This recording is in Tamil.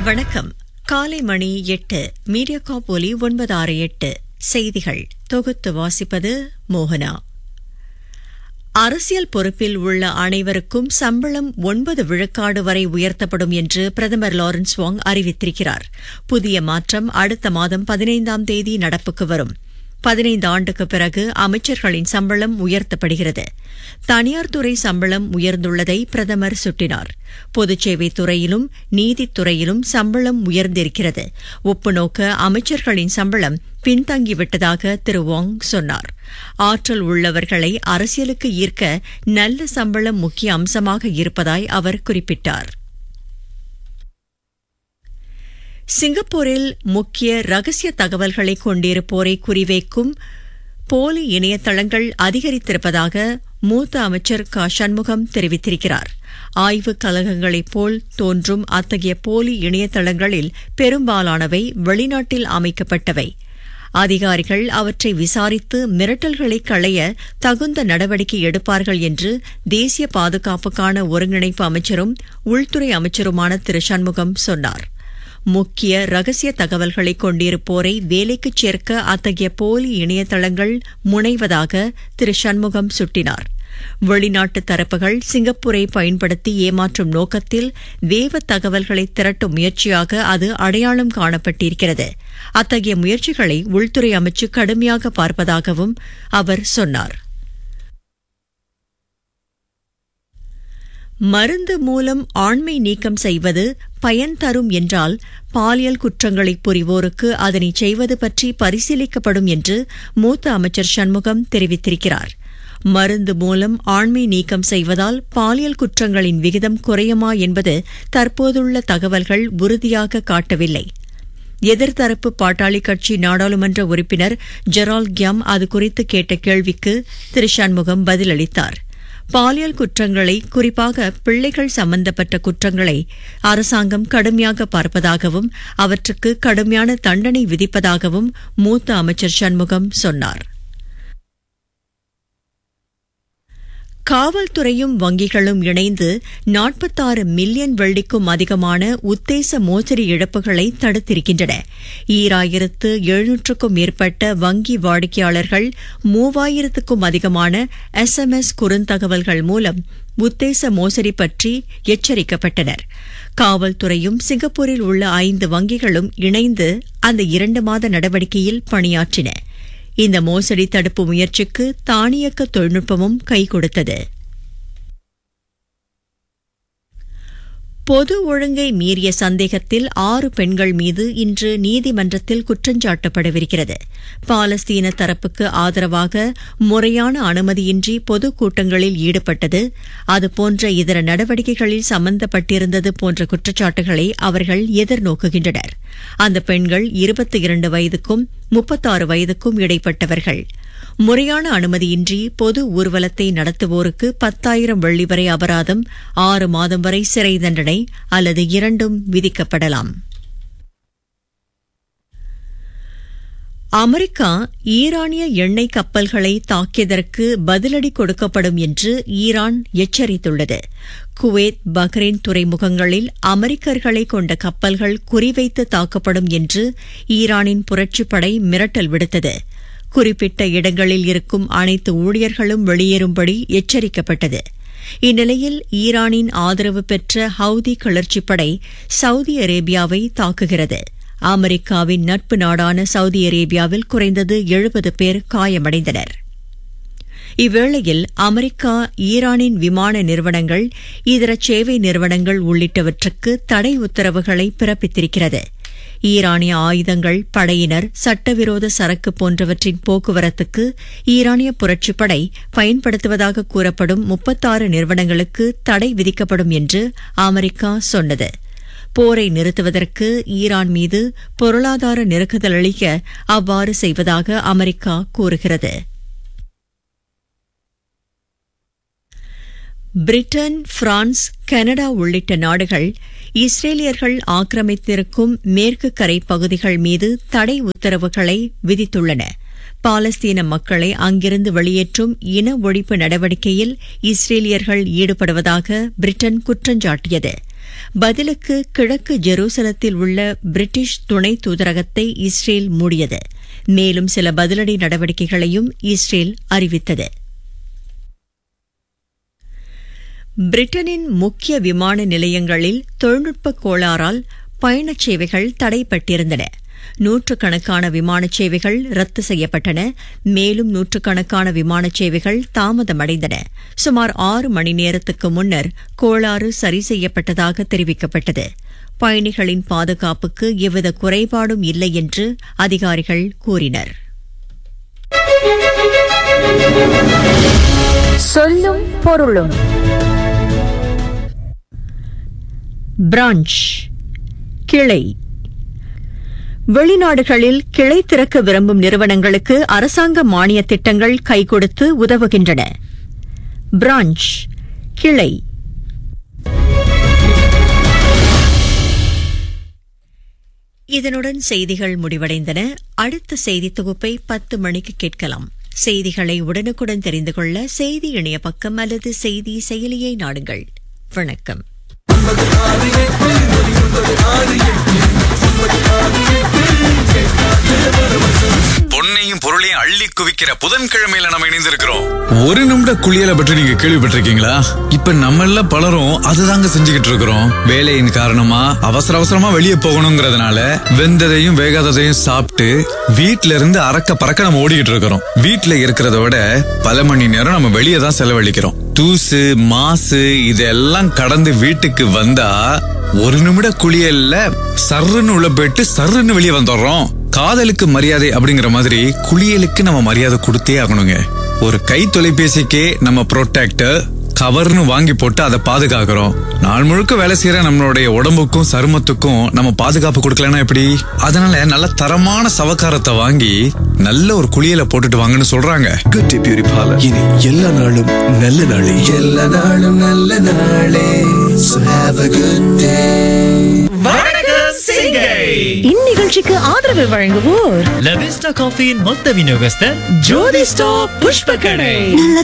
வணக்கம் காலை மணி எட்டு மீடியாகாப் ஒலி ஒன்பது ஆறு எட்டு செய்திகள் தொகுத்து வாசிப்பது மோகனா அரசியல் பொறுப்பில் உள்ள அனைவருக்கும் சம்பளம் ஒன்பது விழுக்காடு வரை உயர்த்தப்படும் என்று பிரதமர் லாரன்ஸ் வாங் அறிவித்திருக்கிறார் புதிய மாற்றம் அடுத்த மாதம் பதினைந்தாம் தேதி நடப்புக்கு வரும் பதினைந்து ஆண்டுக்கு பிறகு அமைச்சர்களின் சம்பளம் உயர்த்தப்படுகிறது தனியார் துறை சம்பளம் உயர்ந்துள்ளதை பிரதமர் சுட்டினார் பொதுச்சேவை துறையிலும் நீதித்துறையிலும் சம்பளம் உயர்ந்திருக்கிறது ஒப்புநோக்க அமைச்சர்களின் சம்பளம் பின்தங்கிவிட்டதாக திரு வாங் சொன்னார் ஆற்றல் உள்ளவர்களை அரசியலுக்கு ஈர்க்க நல்ல சம்பளம் முக்கிய அம்சமாக இருப்பதாய் அவர் குறிப்பிட்டார் சிங்கப்பூரில் முக்கிய ரகசிய தகவல்களை கொண்டிருப்போரை குறிவைக்கும் போலி இணையதளங்கள் அதிகரித்திருப்பதாக மூத்த அமைச்சர் க சண்முகம் தெரிவித்திருக்கிறார் ஆய்வுக் கழகங்களைப் போல் தோன்றும் அத்தகைய போலி இணையதளங்களில் பெரும்பாலானவை வெளிநாட்டில் அமைக்கப்பட்டவை அதிகாரிகள் அவற்றை விசாரித்து மிரட்டல்களை களைய தகுந்த நடவடிக்கை எடுப்பார்கள் என்று தேசிய பாதுகாப்புக்கான ஒருங்கிணைப்பு அமைச்சரும் உள்துறை அமைச்சருமான திரு சண்முகம் சொன்னார் முக்கிய ரகசிய தகவல்களை கொண்டிருப்போரை வேலைக்கு சேர்க்க அத்தகைய போலி இணையதளங்கள் முனைவதாக திரு சண்முகம் சுட்டினார் வெளிநாட்டு தரப்புகள் சிங்கப்பூரை பயன்படுத்தி ஏமாற்றும் நோக்கத்தில் வேவ தகவல்களை திரட்டும் முயற்சியாக அது அடையாளம் காணப்பட்டிருக்கிறது அத்தகைய முயற்சிகளை உள்துறை அமைச்சு கடுமையாக பார்ப்பதாகவும் அவர் சொன்னார் மருந்து மூலம் ஆண்மை நீக்கம் செய்வது பயன் தரும் என்றால் பாலியல் குற்றங்களை புரிவோருக்கு அதனை செய்வது பற்றி பரிசீலிக்கப்படும் என்று மூத்த அமைச்சர் சண்முகம் தெரிவித்திருக்கிறார் மருந்து மூலம் ஆண்மை நீக்கம் செய்வதால் பாலியல் குற்றங்களின் விகிதம் குறையுமா என்பது தற்போதுள்ள தகவல்கள் உறுதியாக காட்டவில்லை எதிர்த்தரப்பு பாட்டாளி கட்சி நாடாளுமன்ற உறுப்பினர் ஜெரால் கியாம் அது குறித்து கேட்ட கேள்விக்கு திரு சண்முகம் பதிலளித்தார் பாலியல் குற்றங்களை குறிப்பாக பிள்ளைகள் சம்பந்தப்பட்ட குற்றங்களை அரசாங்கம் கடுமையாக பார்ப்பதாகவும் அவற்றுக்கு கடுமையான தண்டனை விதிப்பதாகவும் மூத்த அமைச்சர் சண்முகம் சொன்னார் காவல்துறையும் வங்கிகளும் இணைந்து நாற்பத்தாறு மில்லியன் வெள்ளிக்கும் அதிகமான உத்தேச மோசடி இழப்புகளை தடுத்திருக்கின்றன ஈராயிரத்து எழுநூற்றுக்கும் மேற்பட்ட வங்கி வாடிக்கையாளர்கள் மூவாயிரத்துக்கும் அதிகமான எஸ்எம்எஸ் குறுந்தகவல்கள் மூலம் உத்தேச மோசடி பற்றி எச்சரிக்கப்பட்டனர் காவல்துறையும் சிங்கப்பூரில் உள்ள ஐந்து வங்கிகளும் இணைந்து அந்த இரண்டு மாத நடவடிக்கையில் பணியாற்றின இந்த மோசடி தடுப்பு முயற்சிக்கு தானியக்க தொழில்நுட்பமும் கை கொடுத்தது பொது ஒழுங்கை மீறிய சந்தேகத்தில் ஆறு பெண்கள் மீது இன்று நீதிமன்றத்தில் குற்றஞ்சாட்டப்படவிருக்கிறது பாலஸ்தீன தரப்புக்கு ஆதரவாக முறையான அனுமதியின்றி பொதுக்கூட்டங்களில் ஈடுபட்டது அதுபோன்ற இதர நடவடிக்கைகளில் சம்பந்தப்பட்டிருந்தது போன்ற குற்றச்சாட்டுகளை அவர்கள் எதிர்நோக்குகின்றனர் அந்த பெண்கள் இருபத்தி இரண்டு வயதுக்கும் முப்பத்தாறு வயதுக்கும் இடைப்பட்டவர்கள் முறையான அனுமதியின்றி பொது ஊர்வலத்தை நடத்துவோருக்கு பத்தாயிரம் வெள்ளி வரை அபராதம் ஆறு மாதம் வரை சிறை தண்டனை அல்லது இரண்டும் விதிக்கப்படலாம் அமெரிக்கா ஈரானிய எண்ணெய் கப்பல்களை தாக்கியதற்கு பதிலடி கொடுக்கப்படும் என்று ஈரான் எச்சரித்துள்ளது குவைத் பஹ்ரைன் துறைமுகங்களில் அமெரிக்கர்களை கொண்ட கப்பல்கள் குறிவைத்து தாக்கப்படும் என்று ஈரானின் புரட்சிப்படை மிரட்டல் விடுத்தது குறிப்பிட்ட இடங்களில் இருக்கும் அனைத்து ஊழியர்களும் வெளியேறும்படி எச்சரிக்கப்பட்டது இந்நிலையில் ஈரானின் ஆதரவு பெற்ற ஹவுதி கிளர்ச்சிப்படை சவுதி அரேபியாவை தாக்குகிறது அமெரிக்காவின் நட்பு நாடான சவுதி அரேபியாவில் குறைந்தது எழுபது பேர் காயமடைந்தனர் இவ்வேளையில் அமெரிக்கா ஈரானின் விமான நிறுவனங்கள் இதர சேவை நிறுவனங்கள் உள்ளிட்டவற்றுக்கு தடை உத்தரவுகளை பிறப்பித்திருக்கிறது ஈரானிய ஆயுதங்கள் படையினர் சட்டவிரோத சரக்கு போன்றவற்றின் போக்குவரத்துக்கு ஈரானிய புரட்சிப்படை பயன்படுத்துவதாக கூறப்படும் முப்பத்தாறு நிறுவனங்களுக்கு தடை விதிக்கப்படும் என்று அமெரிக்கா சொன்னது போரை நிறுத்துவதற்கு ஈரான் மீது பொருளாதார நெருக்குதல் அளிக்க அவ்வாறு செய்வதாக அமெரிக்கா கூறுகிறது பிரிட்டன் பிரான்ஸ் கனடா உள்ளிட்ட நாடுகள் இஸ்ரேலியர்கள் ஆக்கிரமித்திருக்கும் மேற்கு கரை பகுதிகள் மீது தடை உத்தரவுகளை விதித்துள்ளன பாலஸ்தீன மக்களை அங்கிருந்து வெளியேற்றும் இன ஒழிப்பு நடவடிக்கையில் இஸ்ரேலியர்கள் ஈடுபடுவதாக பிரிட்டன் குற்றஞ்சாட்டியது பதிலுக்கு கிழக்கு ஜெருசலத்தில் உள்ள பிரிட்டிஷ் துணை தூதரகத்தை இஸ்ரேல் மூடியது மேலும் சில பதிலடி நடவடிக்கைகளையும் இஸ்ரேல் அறிவித்தது பிரிட்டனின் முக்கிய விமான நிலையங்களில் தொழில்நுட்ப கோளாறால் பயணச் சேவைகள் தடைப்பட்டிருந்தன நூற்றுக்கணக்கான விமானச் சேவைகள் ரத்து செய்யப்பட்டன மேலும் நூற்றுக்கணக்கான விமானச் சேவைகள் தாமதமடைந்தன சுமார் ஆறு மணி நேரத்துக்கு முன்னர் கோளாறு சரி செய்யப்பட்டதாக தெரிவிக்கப்பட்டது பயணிகளின் பாதுகாப்புக்கு எவ்வித குறைபாடும் இல்லை என்று அதிகாரிகள் கூறினர் சொல்லும் பொருளும் பிரான்ச் கிளை வெளிநாடுகளில் கிளை திறக்க விரும்பும் நிறுவனங்களுக்கு அரசாங்க மானிய திட்டங்கள் கை கொடுத்து உதவுகின்றன பிரான்ச் கிளை இதனுடன் செய்திகள் முடிவடைந்தன அடுத்த செய்தி தொகுப்பை பத்து மணிக்கு கேட்கலாம் செய்திகளை உடனுக்குடன் தெரிந்து கொள்ள செய்தி இணைய பக்கம் அல்லது செய்தி செயலியை நாடுங்கள் வணக்கம் பொன்னையும் பொருளையும் அள்ளி குவிக்கிற புதன்கிழமையில நம்ம இணைந்திருக்கிறோம் ஒரு நிமிட குளியலை பற்றி நீங்க கேள்விப்பட்டிருக்கீங்களா இப்ப நம்ம எல்லாம் பலரும் அதுதாங்க செஞ்சுக்கிட்டு இருக்கிறோம் வேலையின் காரணமா அவசர அவசரமா வெளியே போகணுங்கிறதுனால வெந்ததையும் வேகாததையும் சாப்பிட்டு வீட்ல இருந்து அறக்க பறக்க நம்ம ஓடிக்கிட்டு இருக்கிறோம் வீட்ல இருக்கிறத விட பல மணி நேரம் நம்ம வெளியே தான் செலவழிக்கிறோம் தூசு மாசு இதெல்லாம் கடந்து வீட்டுக்கு வந்தா ஒரு நிமிட குளியல்ல சர்ருன்னு உள்ள போயிட்டு சர்ருன்னு வெளியே வந்துடுறோம் காதலுக்கு மரியாதை அப்படிங்கிற மாதிரி குளியலுக்கு நம்ம மரியாதை கொடுத்தே ஆகணுங்க ஒரு கை தொலைபேசிக்கே நம்ம ப்ரொடெக்டர் கவர்னு வாங்கி போட்டு அதை பாதுகாக்கிறோம் நாள் முழுக்க வேலை செய்யற நம்மளுடைய உடம்புக்கும் சருமத்துக்கும் நம்ம பாதுகாப்பு கொடுக்கலன்னா எப்படி அதனால நல்ல தரமான சவக்காரத்தை வாங்கி நல்ல ஒரு குளியல போட்டுட்டு வாங்கன்னு சொல்றாங்க குட் டே பியூரி பார்லர் இனி எல்லா நாளும் நல்ல நாளே எல்லா நாளும் நல்ல நாளே So have a good day. இந்நிகழ்ச்சிக்கு ஆதரவு வழங்குவோர் லவிஸ்டா காஃபியின் மொத்த விநியோகஸ்தர் ஜோதி ஸ்டாப் புஷ்ப கடை நல்ல